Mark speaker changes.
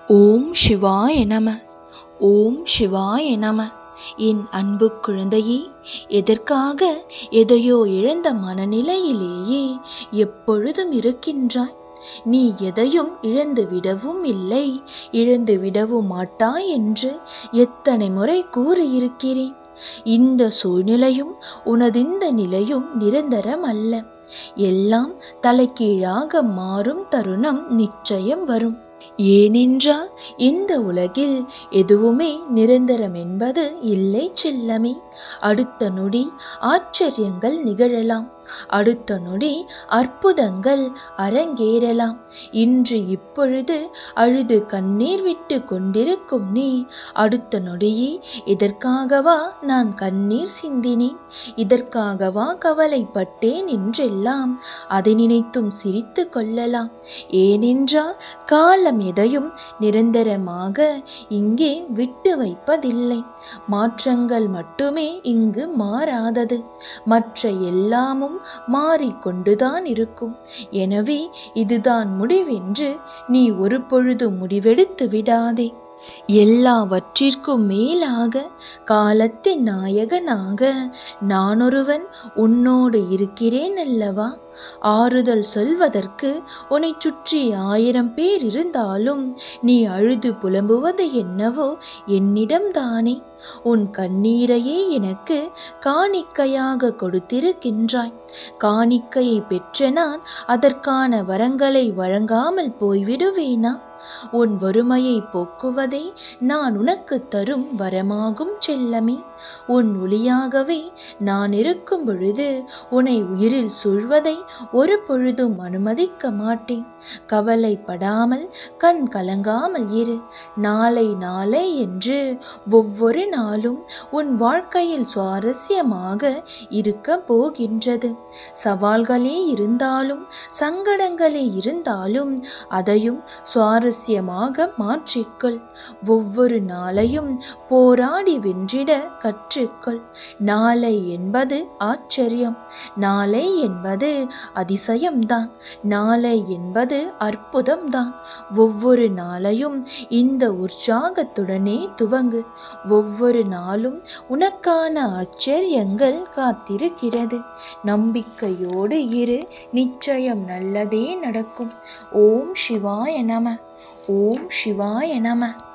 Speaker 1: ஓம் சிவாய நம ஓம் சிவாய நம என் அன்பு குழந்தையே எதற்காக எதையோ இழந்த மனநிலையிலேயே எப்பொழுதும் இருக்கின்றாய் நீ எதையும் இழந்து விடவும் இல்லை இழந்து விடவும் மாட்டாய் என்று எத்தனை முறை கூறியிருக்கிறேன் இந்த சூழ்நிலையும் உனதிந்த நிலையும் நிரந்தரம் அல்ல எல்லாம் தலைகீழாக மாறும் தருணம் நிச்சயம் வரும் ஏனென்றால் இந்த உலகில் எதுவுமே நிரந்தரம் என்பது இல்லை செல்லமே அடுத்த நொடி ஆச்சரியங்கள் நிகழலாம் அடுத்த நொடி அற்புதங்கள் அரங்கேறலாம் இன்று இப்பொழுது அழுது கண்ணீர் விட்டு கொண்டிருக்கும் நீ அடுத்த நொடியே இதற்காகவா நான் கண்ணீர் சிந்தினேன் இதற்காகவா கவலைப்பட்டேன் என்றெல்லாம் அதை நினைத்தும் சிரித்து கொள்ளலாம் ஏனென்றால் காலம் எதையும் நிரந்தரமாக இங்கே விட்டு வைப்பதில்லை மாற்றங்கள் மட்டுமே இங்கு மாறாதது மற்ற எல்லாமும் மாறிக்கொண்டுதான் இருக்கும் எனவே இதுதான் முடிவென்று நீ ஒரு பொழுது முடிவெடுத்து விடாதே எல்லாவற்றிற்கும் மேலாக காலத்தின் நாயகனாக நானொருவன் உன்னோடு இருக்கிறேன் அல்லவா ஆறுதல் சொல்வதற்கு உன்னை சுற்றி ஆயிரம் பேர் இருந்தாலும் நீ அழுது புலம்புவது என்னவோ என்னிடம்தானே உன் கண்ணீரையே எனக்கு காணிக்கையாக கொடுத்திருக்கின்றாய் காணிக்கையை பெற்ற நான் அதற்கான வரங்களை வழங்காமல் போய்விடுவேனா உன் வறுமையை போக்குவதே நான் உனக்கு தரும் வரமாகும் செல்லமே உன் ஒளியாகவே நான் இருக்கும் பொழுது உன்னை உயிரில் சூழ்வதை ஒரு பொழுதும் அனுமதிக்க மாட்டேன் கவலைப்படாமல் கண் கலங்காமல் இரு நாளை நாளை என்று ஒவ்வொரு நாளும் உன் வாழ்க்கையில் சுவாரஸ்யமாக இருக்க போகின்றது சவால்களே இருந்தாலும் சங்கடங்களே இருந்தாலும் அதையும் சுவாரஸ்யமாக மாற்றிக்கொள் ஒவ்வொரு நாளையும் போராடி வென்றிட கற்றுக்கொள் நாளை என்பது ஆச்சரியம் நாளை என்பது அதிசயம்தான் நாளை என்பது அற்புதம்தான் ஒவ்வொரு நாளையும் இந்த உற்சாகத்துடனே துவங்கு ஒவ்வொரு நாளும் உனக்கான ஆச்சரியங்கள் காத்திருக்கிறது நம்பிக்கையோடு இரு நிச்சயம் நல்லதே நடக்கும் ஓம் சிவாய நம ஓம் சிவாய நம